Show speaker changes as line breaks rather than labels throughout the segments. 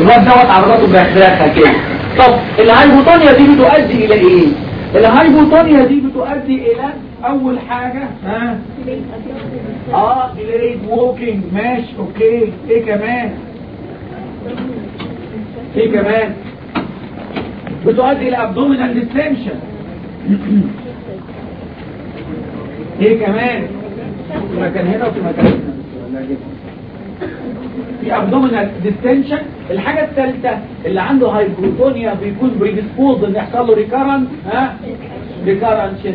الواد دوت عضلاته بيخرخها كده طب الهايبوتونيا دي بتؤدي الى ايه الهايبوتونيا دي بتؤدي الى اول حاجة ها اه delayed walking ماشي اوكي ايه كمان ايه كمان بتؤدي الى abdominal distension ايه كمان في مكان هنا وفي مكان هنا ولا كده في ابدومينال ديستنشن الحاجة الثالثة اللي عنده هايبروتونيا بيكون بريديسبوز ان يحصل له ريكارنت ها ريكارنت شيست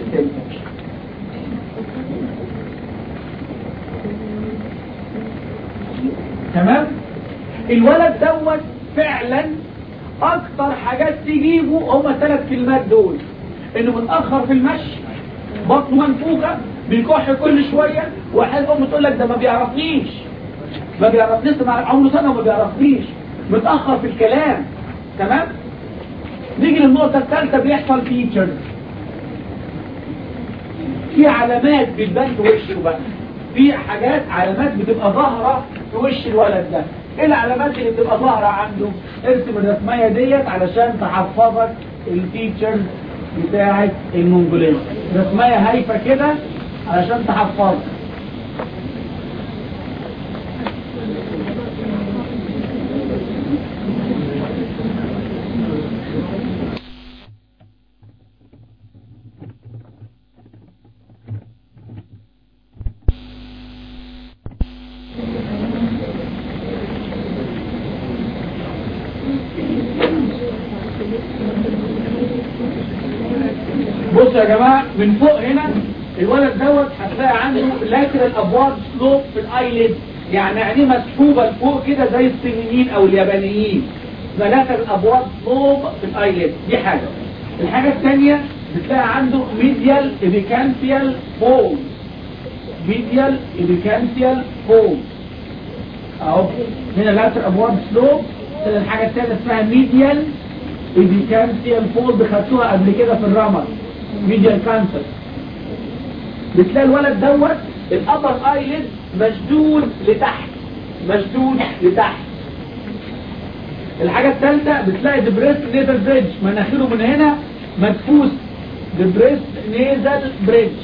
تمام الولد دوت فعلا اكتر حاجات تجيبه هما ثلاث كلمات دول انه متاخر في المشي بطنه منفوخه بيكح كل شويه واحد امه تقول لك ده ما بيعرفنيش ما بيعرفنيش مع عمره سنه وما بيعرفنيش متاخر في الكلام تمام نيجي للنقطه الثالثه بيحصل فيتشرز في علامات بتبان في وشه بقى في حاجات علامات بتبقى ظاهره في وش الولد ده ايه العلامات اللي بتبقى ظاهره عنده ارسم الرسميه ديت علشان تحفظك الفيتشرز بتاعه المونجوليه رسميه هايفه كده علشان تحفظك بصوا يا جماعة من فوق هنا الولد دوت هتلاقي عنده لاترال ابواب سلوب في الايلid يعني عينيه مسحوبة لفوق كده زي الصينيين او اليابانيين ده لاترال ابواب سلوب في الايلid دي حاجة الحاجة الثانية بتلاقي عنده ميديال ابيكانسيال فولد ميديال ابيكانسيال فولد اهو هنا لاترال ابواب سلوب الحاجة الثالثة اسمها ميديال ابيكانسيال فولد خدتوها قبل كده في الرمل ميديال كانسر بتلاقي الولد دوت الابر ايلid مشدود لتحت مشدود لتحت الحاجة الثالثة بتلاقي دبريست نيزل بريدج مناخيره من هنا مدفوس دبريست نيزل بريدج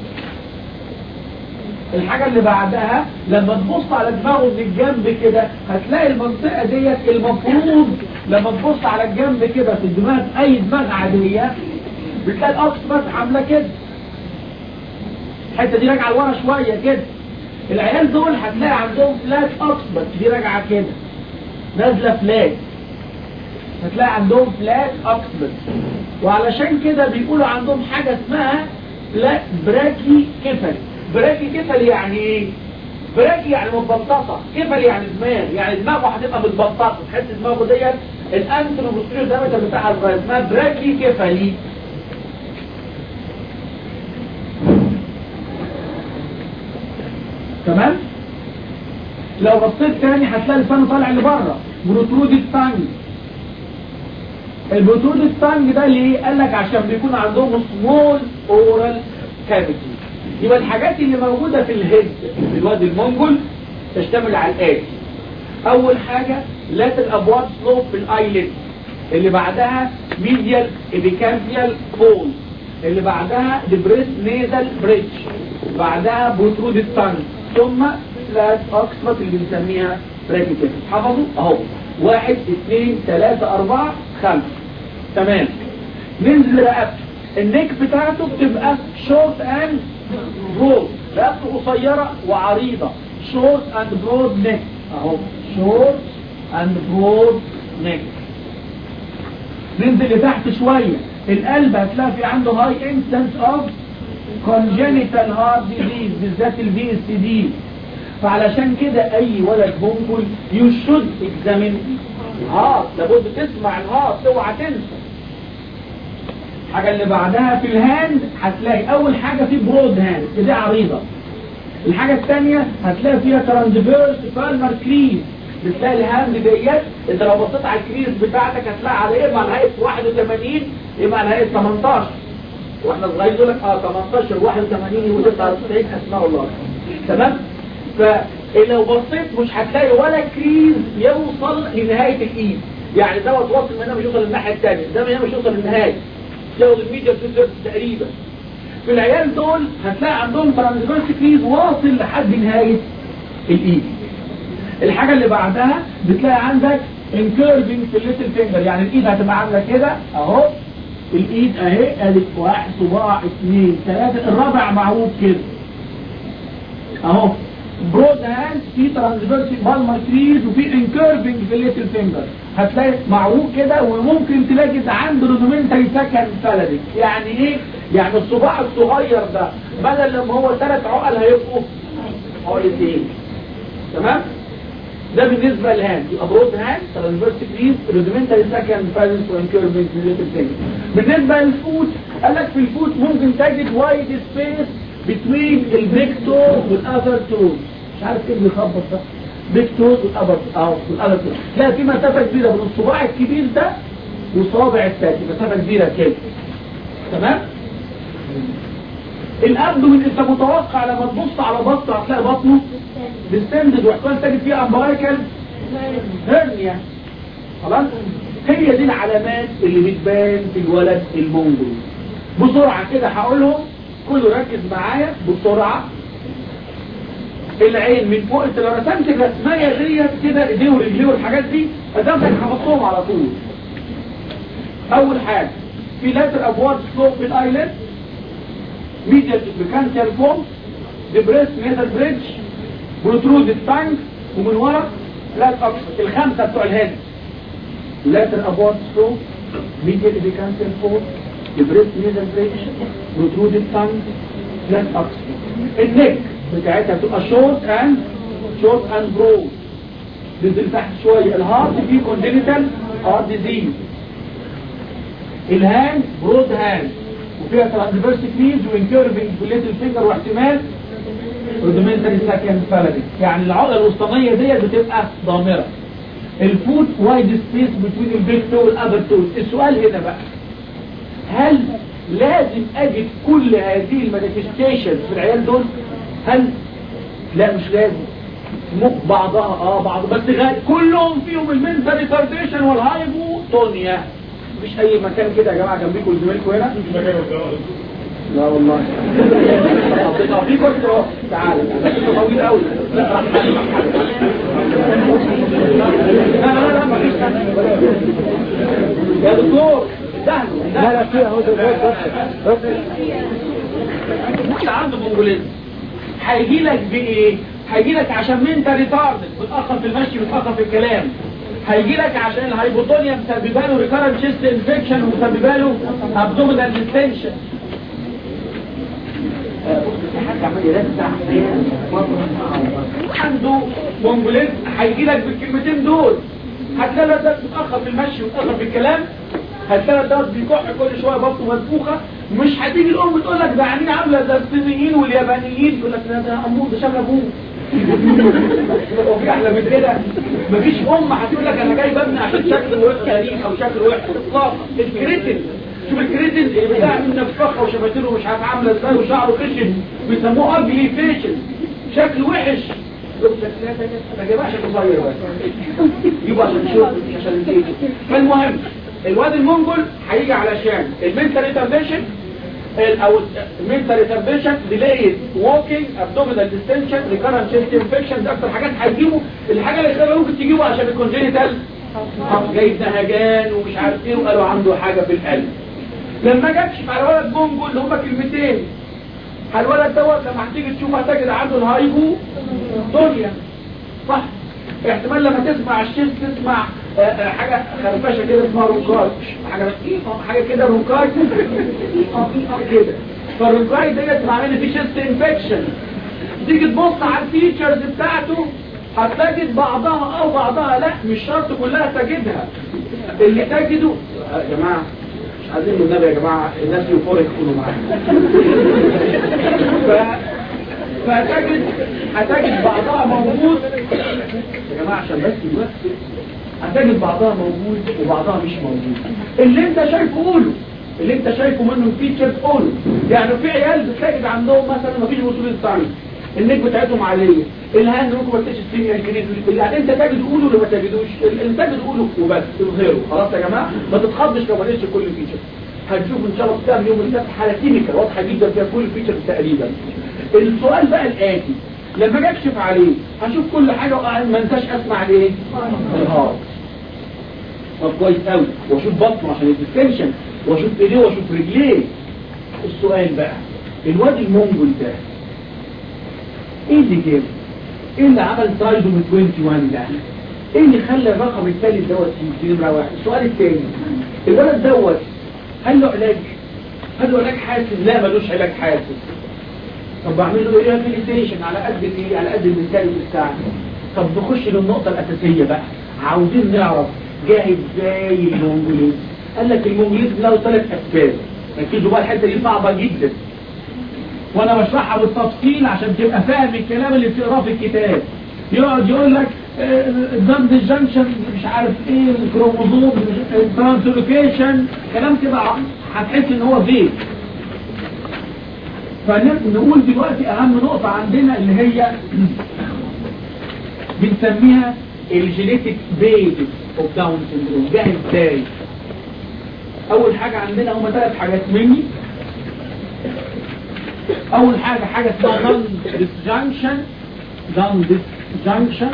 الحاجة اللي بعدها لما تبص على دماغه من الجنب كده هتلاقي المنطقة ديت المفروض لما تبص على الجنب كده في الدماغ اي دماغ عادية بتلاقي الاوكسبت عاملة كده الحتة دي راجعة لورا شوية كده العيال دول هتلاقي عندهم فلات اوكسبت دي راجعة كده نازلة فلات هتلاقي عندهم فلات اوكسبت وعلشان كده بيقولوا عندهم حاجة اسمها فلات براكي كفل براكي كفل يعني ايه براكي يعني متبططة كفل يعني دماغ يعني دماغه هتبقى متبططة تحس دماغه ديت الانتروبوستيريور دايمتر بتاعها صغير اسمها براكي كفلي تمام لو بصيت تاني هتلاقي لسانه طالع لبره بروترود التانج البروترود التانج ده ليه قال لك عشان بيكون عندهم سمول اورال كافيتي يبقى الحاجات اللي موجودة في الهيد في الواد المونجول تشتمل على الآتي أول حاجة لات الأبواب سلوب في الآيلid اللي بعدها ميديال إبيكانسيال فول اللي بعدها دبريس نيزل بريدج بعدها بروترود التانج ثم فلات أكسبت اللي بنسميها براكيتس حفظوا أهو واحد اثنين ثلاثة أربعة خمسة تمام ننزل رقبته النيك بتاعته بتبقى شورت اند برود رقبته قصيرة وعريضة شورت اند برود نيك اهو شورت اند برود نيك ننزل لتحت شوية القلب هتلاقي في عنده هاي انستنس اوف congenital heart disease بالذات الفي اس دي فعلشان كده اي ولد بونكل يو شود اكزامين هارت لابد تسمع الهارت اوعى تنسى الحاجة اللي بعدها في الهاند هتلاقي اول حاجة في برود هاند دي عريضة الحاجة الثانية هتلاقي فيها ترانسفيرس بالمر كريز بتلاقي الهاند ديت انت لو بصيت على الكريز بتاعتك هتلاقي على ايه مع نهاية 81 ايه مع نهاية 18 واحنا صغيرين يقول لك اه 18 81 و 99 اسماء الله تمام إيه لو بصيت مش هتلاقي ولا كريز يوصل لنهاية الايد يعني دوت واصل من هنا مش يوصل للناحية الثانية ده من هنا مش يوصل للنهاية ياخد الميديا تقريبا في العيال دول هتلاقي عندهم ترانسفيرس كريز واصل لحد نهاية الايد الحاجة اللي بعدها بتلاقي عندك انكيرفنج في الليتل فينجر يعني الايد هتبقى عاملة كده اهو الايد اهي ادي واحد صباع اثنين ثلاثة الرابع معوج كده اهو برود هاند في ترانسفيرسي بالمر كريز وفي انكيرفنج في الليتل فينجر هتلاقي معوج كده وممكن تلاقي ده عنده رودومنتري سكن فلدك يعني ايه يعني الصباع الصغير ده بدل لما هو ثلاث عقل هيبقوا عقلتين تمام ده بالنسبة للهاند يبقى برود هاند ترانسفيرسي كريز رودومنتري سكن فالنس وانكيرفنج في الليتل فينجر بالنسبة للفوت قال لك في الفوت ممكن تجد وايد سبيس بتوين البيك تو والاذر تو مش عارف كيف بيخبط ده بيك تو والاذر اه والاذر تو لا في مسافه كبيره بين الصباع الكبير ده والصابع الثاني مسافه كبيره كده تمام الابدومين انت متوقع لما تبص على بطنه هتلاقي بطنه ديستندد واحتمال تجد فيها امباريكال هرنيا خلاص هي دي العلامات اللي بتبان في الولد المنجل بسرعه كده هقولهم كله ركز معايا بسرعة العين من فوق انت لو رسمت الرسمية ديت كده ايديه ورجليه والحاجات دي قدامك هحطهم على طول اول حاجة في لاتر ابواب سلوب في الايلت ميديال ميكانيكال فوم ديبريس نيزل بريدج بروترود تانك ومن ورا فلات اكسر الخمسة بتوع الهيد لاتر ابواب سلوب ميديال ميكانيكال فوم ديبريس نيزل بريدج بروترود تانك فلات اكسر النك بتاعتها بتبقى شورت اند شورت اند برود نزل تحت شوية الهارت فيه كونجنتال هارت ديزيز الهاند برود هاند وفيها ترانسفيرس كريز وانكيرفنج بالليتل فينجر واحتمال رودومنتري ساكن فالدي يعني العقله الوسطانيه ديت بتبقى ضامره الفوت وايد سبيس بين البيك تو والابر تو السؤال هنا بقى هل لازم اجد كل هذه المانيفستيشن في العيال دول هل لا مش لازم مو بعضها اه بعض بس غالب كلهم فيهم المنتال ريتارديشن والهايبوتونيا مفيش اي مكان كده يا جماعه جنبيكم زميلكم هنا لا والله طب في كرسي اهو تعالى انت طويل قوي لا لا لا مفيش يا دكتور سهل
لا لا فيها هو ده بس
انت عنده مونجوليزم هيجي لك بايه هيجي لك عشان انت ريتارد متاخر في المشي متاخر في الكلام هيجي لك عشان الهايبوتونيا مسببه له ريكارنت شيست انفكشن ومسببه له ابدومينال ديستنشن عنده مونجوليزم هيجي لك بالكلمتين دول هتلاقي ده متاخر في المشي متاخر في الكلام هتلاقي ده بيكح كل شويه بطنه منفوخه مش هتيجي الام تقول لك ده عينين عامله زي الصينيين واليابانيين يقول لك لا ده امور ده شامل ابوه هو في احلى من كده مفيش ام هتقول لك انا جايب ابني عشان شكله وحش كريم او شكله وحش اطلاقا الكريتين شوف الكريتين اللي بتاع من نفخه وشفتله مش عارف عامله ازاي وشعره خشن بيسموه اجلي فيشن شكله وحش ما جابهاش قصير يبقى عشان تشوف عشان تيجي فالمهم الواد المنجل هيجي علشان المنتال ريتارديشن او المنتال ريتارديشن ديلايد ووكينج ابدومينال ديستنشن ريكارنت شيست انفكشن ده اكتر حاجات هتجيبه الحاجه اللي خلوها ممكن تجيبه عشان الكونجينيتال جايب نهجان ومش عارف ايه وقالوا عنده حاجه في القلب لما جاتش على ولد منجل هما كلمتين الولد دوت لما هتيجي تشوف هتجد عنده الهايبو دنيا صح احتمال لما تسمع الشيست تسمع آه، آه، حاجة خرفشة كده اسمها رونكاي حاجة حاجة كده رونكاي كده فالرونكاي ديت معناه ان في شيست انفكشن تيجي تبص على الفيتشرز بتاعته هتجد بعضها او بعضها لا مش شرط كلها تجدها اللي تجده يا جماعة مش عايزين النبي يا جماعة الناس يوفورك يكونوا معانا ف... فهتجد هتجد بعضها موجود يا جماعة عشان بس دلوقتي هتجد بعضها موجود وبعضها مش موجود اللي انت شايفه قوله اللي انت شايفه منه الفيتشرز قوله يعني في عيال بتلاقي عندهم مثلا مفيش وصول الثاني النجم بتاعتهم عاليه الهاند ممكن ما تلاقيش السيميا الجديد اللي انت تجد قوله ولا ما تجدوش اللي تجد قوله وبس تظهره خلاص يا جماعه ما تتخضش لو ما لقيتش كل فيتشر هتشوف ان شاء الله بتاع يوم السبت حاله كيميكال واضحه جدا فيها كل فيتشر تقريبا السؤال بقى الاتي لما اجي اكشف عليه هشوف كل حاجه وما انساش اسمع ليه الهارت طب كويس قوي واشوف بطنه عشان الديستنشن واشوف ايديه واشوف رجليه السؤال بقى الواد المونجول ده ايه اللي جاب ايه اللي عمل ترايزوم 21 ده ايه اللي خلى الرقم الثالث دوت في نمره واحد السؤال الثاني الولد دوت هل له علاج هل له علاج حاسس لا ملوش علاج حاسس طب بعمل له ايه ريهابيليتيشن على قد الايه على قد المثال بتاعنا طب نخش للنقطه الاساسيه بقى عاوزين نعرف جه ازاي المونجوليزم قال لك المونجوليزم له ثلاث اسباب ركزوا بقى الحته دي صعبه جدا وانا بشرحها بالتفصيل عشان تبقى فاهم الكلام اللي بتقراه في الكتاب يقعد يقول لك ضد الجنكشن مش عارف ايه الكروموزوم الترانسلوكيشن كلام كده هتحس ان هو فيك فنقول دلوقتي اهم نقطة عندنا اللي هي بنسميها الجينيتك بيزس اوف داون سيندروم جه ازاي اول حاجة عندنا هما ثلاث حاجات مني اول حاجة حاجة اسمها نون ديسجنكشن نون ديسجنكشن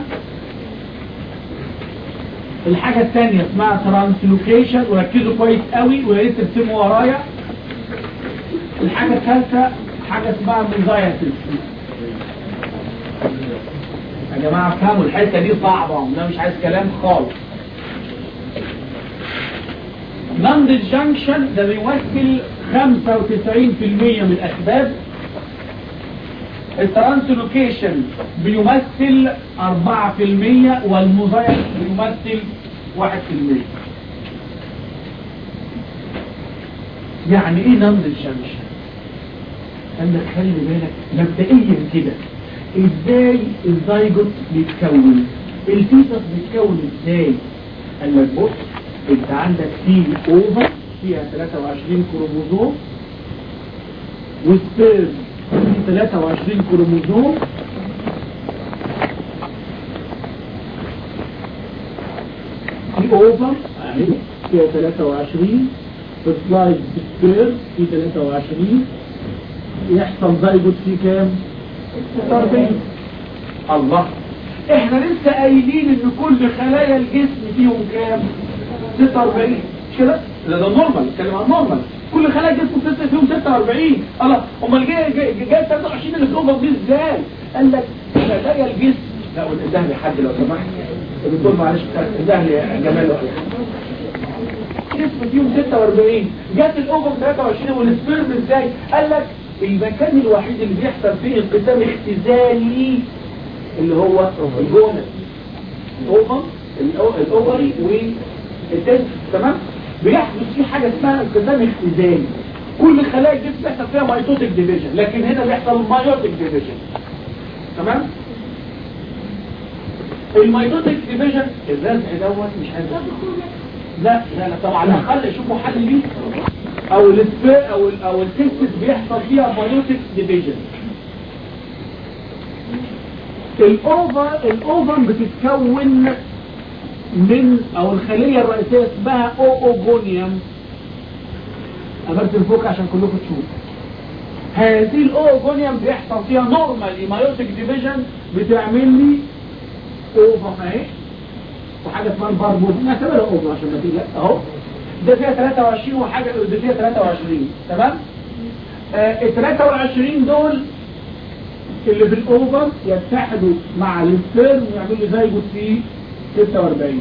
الحاجة الثانية اسمها ترانسلوكيشن وركزوا كويس قوي ويا ريت ترسموا ورايا الحاجة الثالثة حاجة اسمها ميزايتس يا جماعة فهموا الحتة دي صعبة انا مش عايز كلام خالص نون ديسجنكشن ده بيمثل 95% من الأسباب الترانسلوكيشن بيمثل 4% والموزايك بيمثل 1% يعني ايه نمد الشمس عندك خلي بالك مبدئيا كده ازاي الزيجوت بيتكون الفيتس بيتكون ازاي قال لك بص انت عندك في اوفر فيها 23 كروموزوم والسبيرم في 23 كروموزوم في اوفر اهي فيها 23 في سلايد سبيرم في 23 يحصل زيجوت في كام 40 الله احنا لسه قايلين ان كل خلايا الجسم فيهم كام 46 مش كده ده ده نورمال نتكلم عن نورمال كل خلايا الجسم ستة فيهم 46 الله امال جاي جاي جاي 23 اللي في الاوفر دي ازاي قال لك خلايا الجسم لا ده لي حد لو سمحت الدكتور معلش ده لي جمال جسم فيهم 46 جت الاوفر 23 والسبيرم ازاي قال لك المكان الوحيد اللي بيحصل فيه انقسام اختزالي اللي هو الجونس الاوفر الاوفري والتنس تمام بيحدث فيه حاجه اسمها انقسام اختزالي كل خلايا الجسم بيحصل فيها مايتوتيك ديفيجن لكن هنا بيحصل مايوتيك ديفيجن تمام المايتوتيك ديفيجن الرزع دوت مش عايز لا لا لا طبعا على الاقل شوفوا حل ليه او السبير او ال او التنسس بيحصل فيها مايوتيك ديفيجن الاوفر الاوفر بتتكون من او الخلية الرئيسية اسمها اوغونيوم امرت فوق عشان كلكم تشوفوا هذه الاوغونيوم بيحصل فيها نورمال مايوتيك ديفيجن بتعمل لي اوفر اهي وحاجة اسمها الباربول نعتبرها اوفر عشان ما تيجي اهو ده فيها 23 وحاجة ده فيها 23 تمام آه ال 23 دول اللي في الاوفر يتحدوا مع السبيرم ويعملوا زيجوت في 46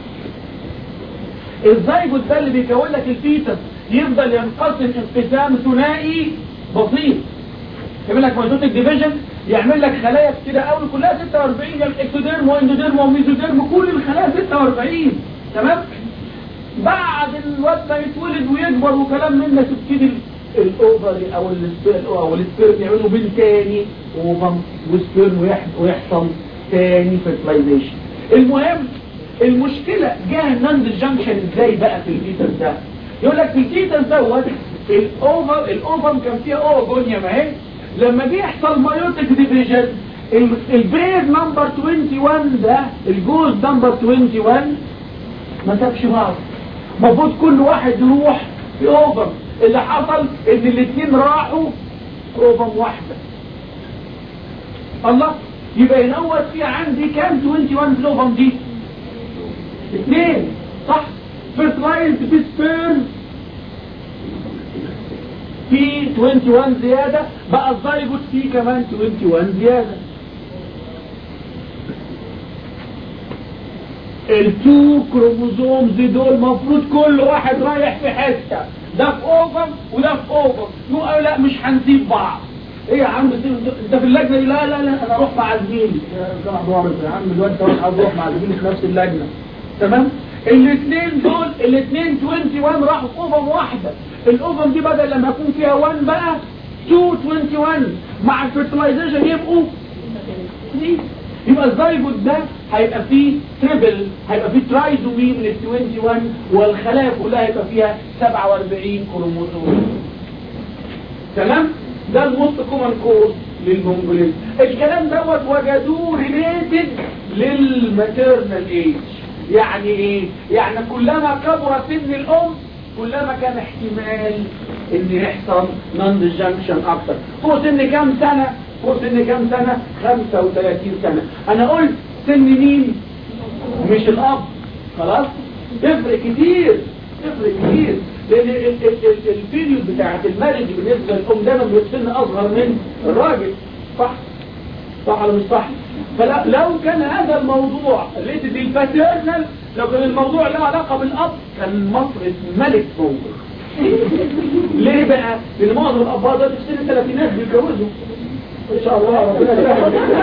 الزيجوت ده اللي بيكون لك الفيتس يفضل ينقسم انقسام ثنائي بسيط يعمل لك مايتوتيك ديفيجن يعمل لك خلايا كتيرة قوي كلها 46 يعني اكتوديرم واندوديرم وميزوديرم كل الخلايا 46 تمام بعد الواد ما يتولد ويكبر وكلام من ده تبتدي الاوفر او السبيرم او السبيرم يعملوا بين تاني اوفر وسبيرم ويحصل تاني فيرتلايزيشن المهم المشكلة جه الناند جانكشن ازاي بقى في الفيتس ده يقول لك في الفيتس دوت الاوفر الاوفر كان فيها اوجونيوم اهي لما جه يحصل مايوتيك ديفيجن البيز نمبر 21 ده الجوز نمبر 21 ما سابش بعض المفروض كل واحد يروح في اوفر اللي حصل ان الاثنين راحوا اوفر واحده الله يبقى ينوت في عندي كام 21 في الاوفر دي اثنين صح فيرتلايز بسبيرم في 21 زيادة بقى الزيجوت فيه كمان 21 زيادة التو كروموزومز دول مفروض كل واحد رايح في حتة ده في اوفر وده في اوفر نقول لا مش هنسيب بعض ايه يا عم انت في اللجنة دي لا لا لا انا اروح مع زميلي يا عم الواد ده عاوز اروح مع زميلي في نفس اللجنة تمام الاثنين دول الاثنين 21 راحوا في اوفر واحدة الاوفر دي بدل لما يكون فيها 1 بقى 221 مع الفيرتلايزيشن يبقوا 3 يبقى الزيجوت ده هيبقى فيه تريبل هيبقى فيه ترايزومي من ال 21 والخلايا كلها هيبقى فيها 47 كروموسوم تمام ده الموست كومن كوز للمونجوليزم الكلام دوت وجدوه ريليتد للماتيرنال ايج يعني ايه يعني كلما كبر سن الام كلما كان احتمال ان يحصل نون جانكشن اكتر فوق سن كام سنة فوق سن كام سنة 35 سنة انا قلت سن مين مش الاب خلاص تفرق كتير تفرق كتير لان البيريود بتاعت المارج بالنسبة للام دايما بيسن اصغر من الراجل صح صح ولا مش صح فلو كان هذا الموضوع اللي دي الباترنال لو كان الموضوع له علاقة بالاب كان مصر ملك فوق ليه بقى لان معظم الاباء ده في سن الثلاثينات بيتجوزوا ان شاء الله ربنا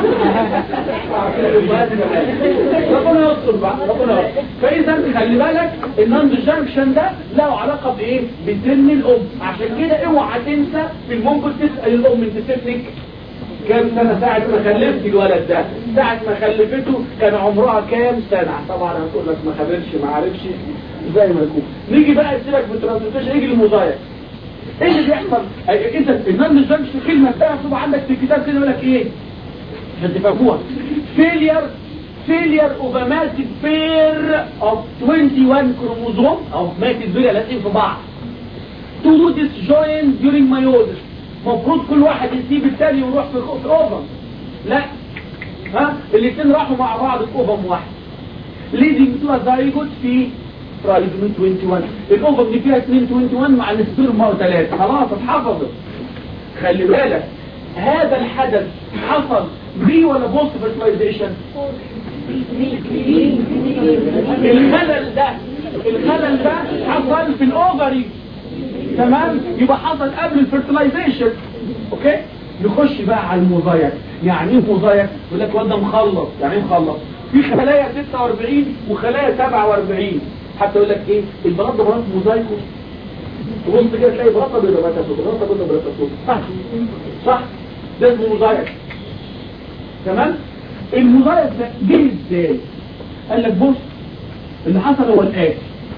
ربنا يستر بقى ربنا يستر فاذا خلي بالك النون جانكشن ده له علاقه بايه بسن الام عشان كده اوعى تنسى في الممكن تسال الام انت سنك كام سنة ساعة ما خلفت الولد ده ساعة ما خلفته كان عمرها كام سنة طبعا هتقول لك ما خبرش ما عرفش زي ما يكون نيجي بقى سيبك بالترانسليشن يجي المضايق ايه اللي بيحصل انت النون مش فاهمش الكلمة بتاعها مكتوب عندك في الكتاب كده يقول لك ايه عشان تفهموها فيلير failure of a massive pair of 21 chromosome او ماتت دول لازقين في بعض to disjoin during meiosis المفروض كل واحد يسيب الثاني ويروح في اوفم لا ها الاثنين راحوا مع بعض في اوفم واحد ليدنج تو زايجوت في ترايزومي 21 الاوفم دي فيها 2 21 مع السبيرما ثلاثه خلاص اتحفظت خلي بالك هذا الحدث حصل بري ولا بوست فيرتلايزيشن الخلل ده الخلل ده حصل في الاوفري تمام يبقى حصل قبل الفيرتلايزيشن اوكي نخش بقى على الموزايك يعني ايه موزايك يقول لك واد مخلص يعني ايه مخلص في خلايا 46 وخلايا 47 حتى يقول لك ايه البلاط ده بلاط موزايكو تبص كده تلاقي بلاطه بيضاء بلاطه سوداء بلاطه بيضاء بلاطه سوداء صح صح ده اسمه موزايك تمام الموزايك ده جه ازاي قال لك بص اللي حصل هو الاتي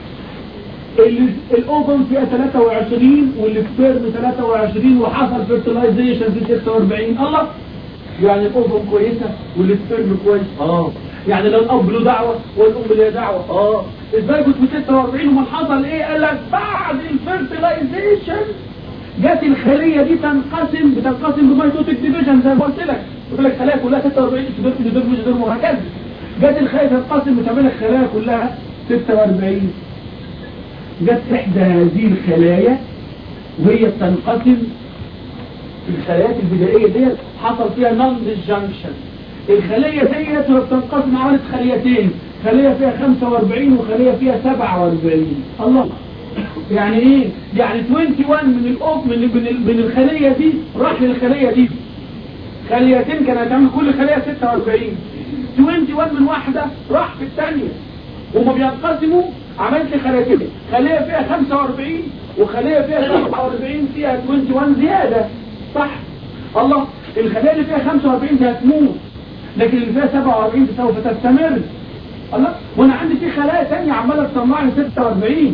الاوفن فيها 23 والسبيرم 23 وحصل فيرتلايزيشن في 46 الله يعني الاوفن كويسه والسبيرم كويس اه يعني لو الاب له دعوه والام لها دعوه اه ازاي كنت في 46 وما حصل ايه قال لك بعد الفيرتلايزيشن جت الخليه دي تنقسم بتنقسم بميتوتيك ديفيجن زي ما قلت لك قلت لك الخلايا كلها 46 تدور تدور تدور وهكذا جت الخليه تنقسم بتعمل الخلايا كلها 46 جت إحدى هذه الخلايا وهي بتنقسم الخلايات البدائية ديت حصل فيها نون ديسجنكشن الخلية ديت بتنقسم عملت خليتين خلية فيها 45 وخلية فيها 47 الله يعني ايه يعني 21 من الاوف من من, من الخلية دي راح للخلية دي خليتين كانت هتعمل كل خلية 46 21 من واحدة راح في الثانية هما بينقسموا عملت لي خليتين خلية فيها 45 وخلية فيها 47 فيها 21 زيادة صح الله الخلية اللي فيها 45 دي هتموت لكن اللي فيها 47 دي سوف تستمر الله وانا عندي في خلايا تانية عمالة تصنع لي 46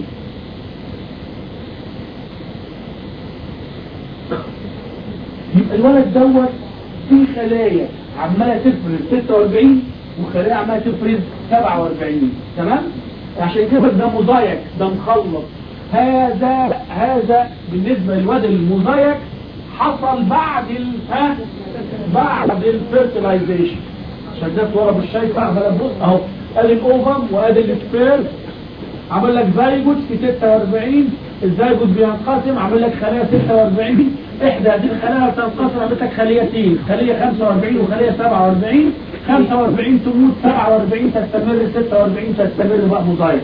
يبقى الولد دوت في خلايا عماله تفرز 46 وخلايا عماله تفرز 47 تمام عشان كده ده موزايك ده مخلط هذا هذا بالنسبه للواد الموزايك حصل بعد ال ها بعد الفيرتلايزيشن عشان ده صوره مش شايف اغلب بص اهو ادي الاوفم وادي السبير عمل لك زايجوت في 46 الزايجوت بينقسم عمل لك خلايا 46 احدى هذه الخلايا بتنقسم عملت لك خليتين خليه 45 وخليه 47 45 تموت 47 تستمر 46 تستمر بقى موزايك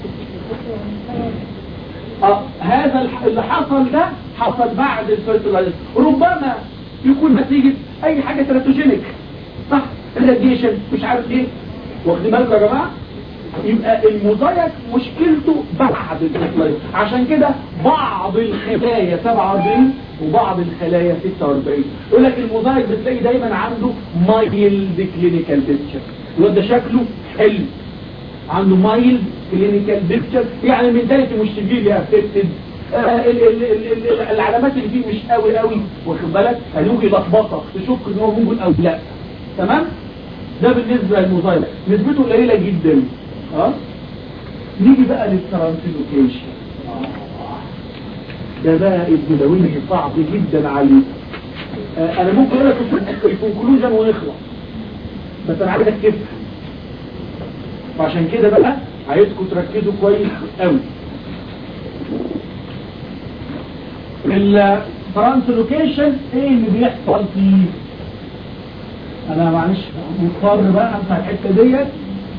اه هذا الح- اللي حصل ده حصل بعد الفيرتلايزيشن ربما يكون نتيجة اي حاجة تراتوجينيك صح الراديشن مش عارف ايه واخدين بالكم يا جماعة يبقى الموزايك مشكلته بعد الفيرتلايزيشن عشان كده بعض الخلايا 47 وبعض الخلايا 46 يقول لك الموزايك بتلاقي دايما عنده مايلد كلينيكال بيكتشر الواد ده شكله حلو عنده مايل كلينيكال بيكتشر يعني المنتاليتي مش سيفيرلي افكتد العلامات اللي فيه مش قوي قوي واخد بالك هيجي يلخبطك تشك ان هو ممكن او لا تمام ده بالنسبه للموزايك نسبته قليله جدا اه نيجي بقى للترانسلوكيشن ده بقى الدلوين صعب جدا عليه آه انا ممكن اقول لك الكونكلوجن ونخلص بس انا عايزك تفهم فعشان كده بقى عايزكم تركزوا كويس قوي الترانسلوكيشن ايه اللي بيحصل فيه انا معلش مضطر بقى امسح الحته ديت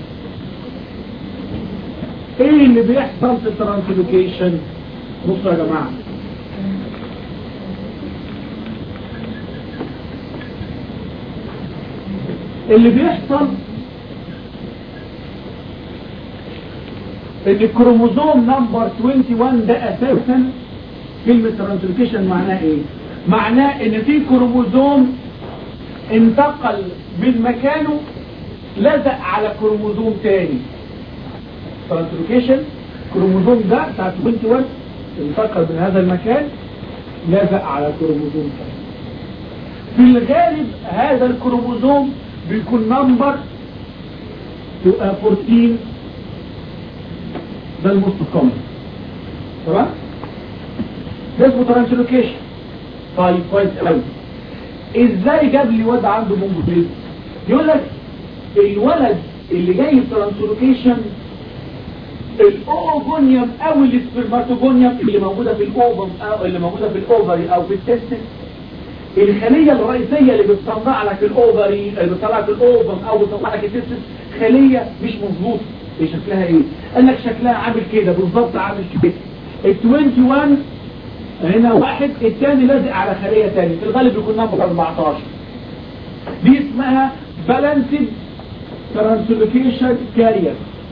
ايه اللي بيحصل في الترانسلوكيشن بصوا يا جماعه اللي بيحصل ان الكروموزوم نمبر 21 ده اساسا كلمة ترانسلوكيشن معناها ايه معناه ان في كروموزوم انتقل من مكانه لزق على كروموزوم تاني ترانسلوكيشن كروموزوم ده بتاع 21 انتقل من هذا المكان لزق على كروموزوم تاني في الغالب هذا الكروموزوم بيكون نمبر 14 ده الموست كومن تمام ده اسمه ترانسلوكيشن طيب كويس قوي ازاي جاب لي واد عنده مونجوبيز يقول لك الولد اللي جاي بترانسلوكيشن الاوجونيوم او السبرماتوجونيوم اللي موجوده في الاوفم او اللي موجوده في الاوفري او في التستس الخليه الرئيسيه اللي بتصنع لك الاوفري اللي بتصنع لك الاوفم او بتصنع لك التستس خليه مش مظبوطه ايه شكلها ايه قال لك شكلها عامل كده بالظبط عامل كده ال 21 هنا واحد الثاني لازق على خليه ثانيه في الغالب يكون نمبر 14 دي اسمها بالانسد ترانسلوكيشن كارير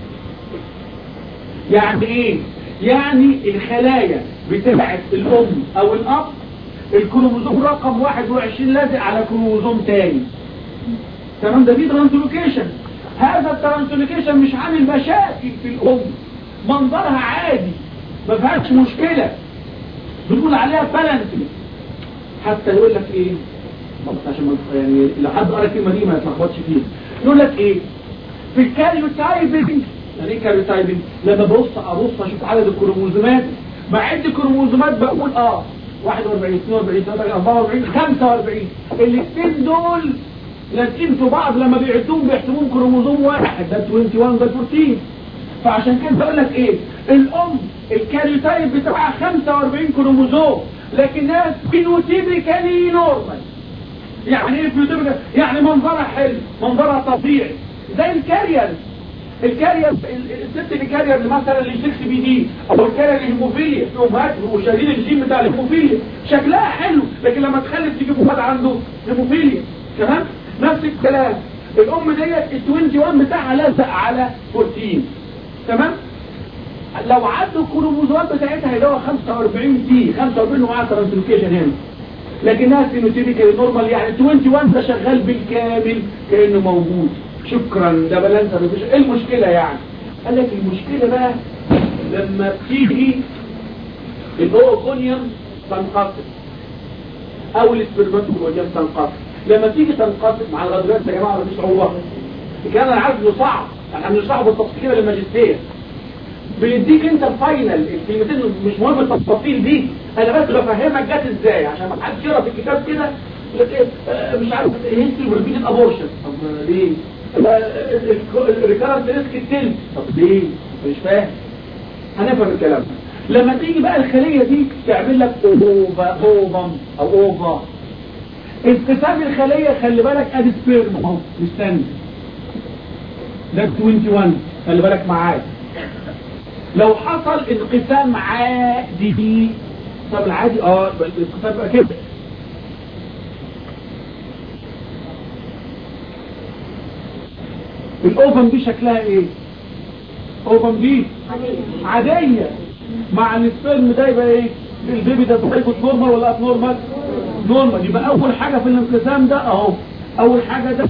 يعني ايه يعني الخلايا بتبعت الام او الاب الكروموزوم رقم 21 لازق على كروموزوم تاني تمام ده دي ترانسلوكيشن هذا الترانسلوكيشن مش عامل مشاكل في الام منظرها عادي ما فيهاش مشكله بنقول عليها بالانس حتى يقول لك ايه بس عشان ما يعني لو حد قرا الكلمه دي ما يتلخبطش فيها يقول لك ايه في الكاريوتايبنج يعني ايه كاريوتايبنج لما ببص ابص اشوف عدد الكروموزومات بعد الكروموزومات بقول اه 41 42 43 44 45 الاثنين دول لازقين في بعض لما بيعدوهم بيحسبوهم كروموزوم واحد ده 21 ده 14 فعشان كده بقول لك ايه الام الكاريوتايب بتاعها 45 كروموزوم لكنها فينوتيبيكالي نورمال يعني ايه فينوتيبيكالي يعني منظرها حلو منظرها طبيعي زي الكارير الكارير الست الكارير اللي مثلا اللي 6 بي دي او الكارير الهيموفيليا امهات وشايلين الجين بتاع الهيموفيليا شكلها حلو لكن لما تخلف تجيب ولد عنده هيموفيليا تمام نفس الكلام الام ديت ال 21 بتاعها لازق على 14 تمام لو عدوا الكروموزومات بتاعتها هيلاقوا 45 تي 45 ومعاها ترانسلوكيشن هنا لكنها فينوتيبيكال نورمال يعني 21 ده شغال بالكامل كانه موجود شكرا ده بالانس ايه المشكله يعني قال لك المشكله بقى لما بتيجي الاوكونيوم تنقسم او السبرماتوجويد تنقسم لما تيجي تنقسم مع الغدرات يا جماعه مفيش صعوبه الكلام انا عارف انه صعب احنا بنشرحه بالتفصيل كده للماجستير بيديك انت الفاينل الكلمتين مش مهم التفاصيل دي انا بس بفهمك جت ازاي عشان ما حدش يقرا في الكتاب كده يقول لك ايه آه، مش عارف هيستري وريبيت ابورشن طب ليه الريكارنت ريسك التلت طب ليه مش فاهم هنفهم الكلام ده لما تيجي بقى الخليه دي تعمل لك اوفا اوفم او اوفا انقسام الخليه خلي بالك ادي سبيرم اهو مستني ده 21 خلي بالك معايا لو حصل انقسام عادي طب العادي اه يبقى الانقسام بقى كده الاوفن دي شكلها ايه اوفن دي عادية مع السبرم ده يبقى ايه البيبي ده بيكون نورمال ولا اب نورمال نورمال يبقى اول حاجة في الانقسام ده اهو اول حاجة ده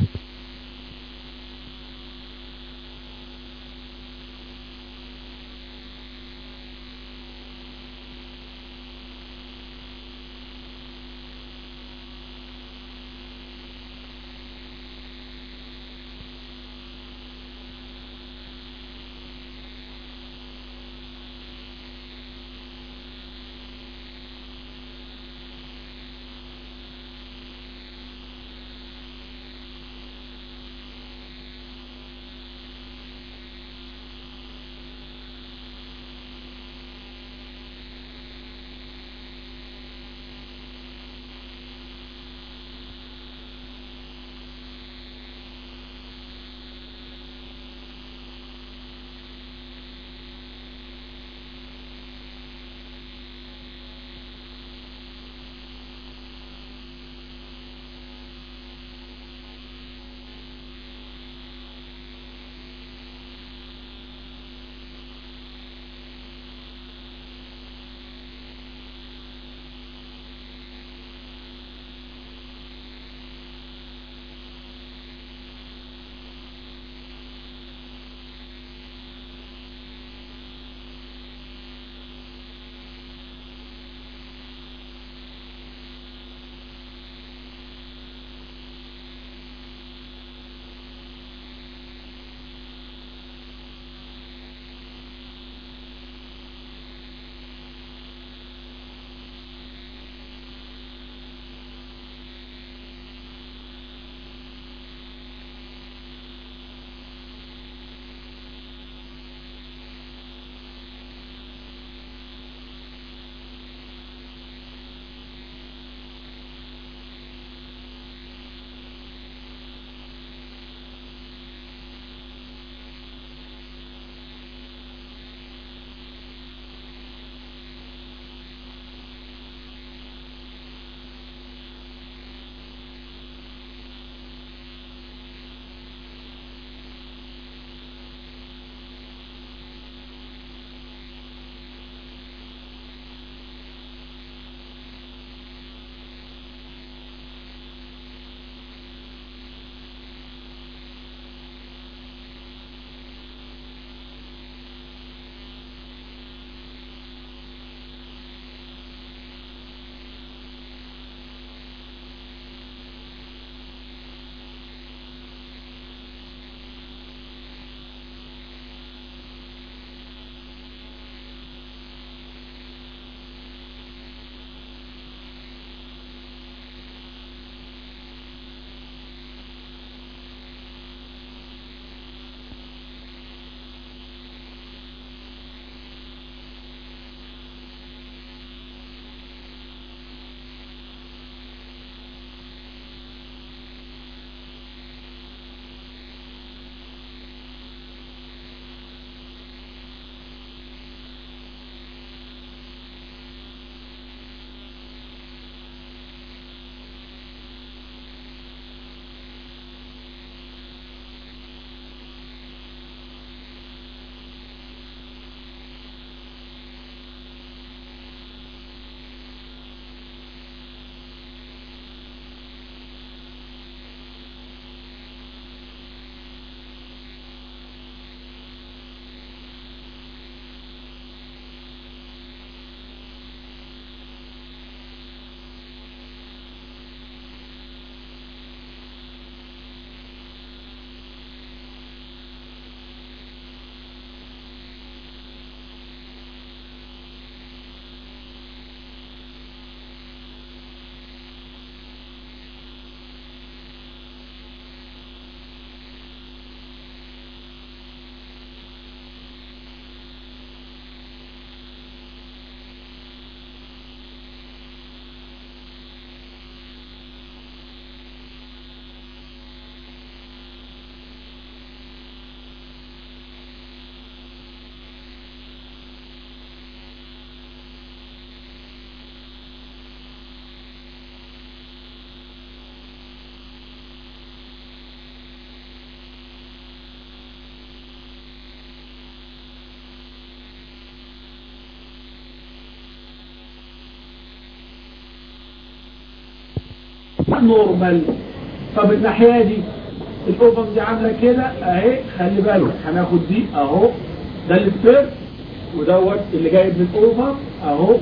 نورمال طب الناحية دي الاوفم دي عاملة كده اهي خلي بالك هناخد دي اهو ده السبير ودوت اللي جاي من الاوفم اهو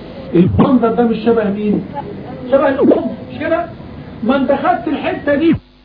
المنظر ده مش شبه مين شبه الام مش كده ما انت خدت الحتة دي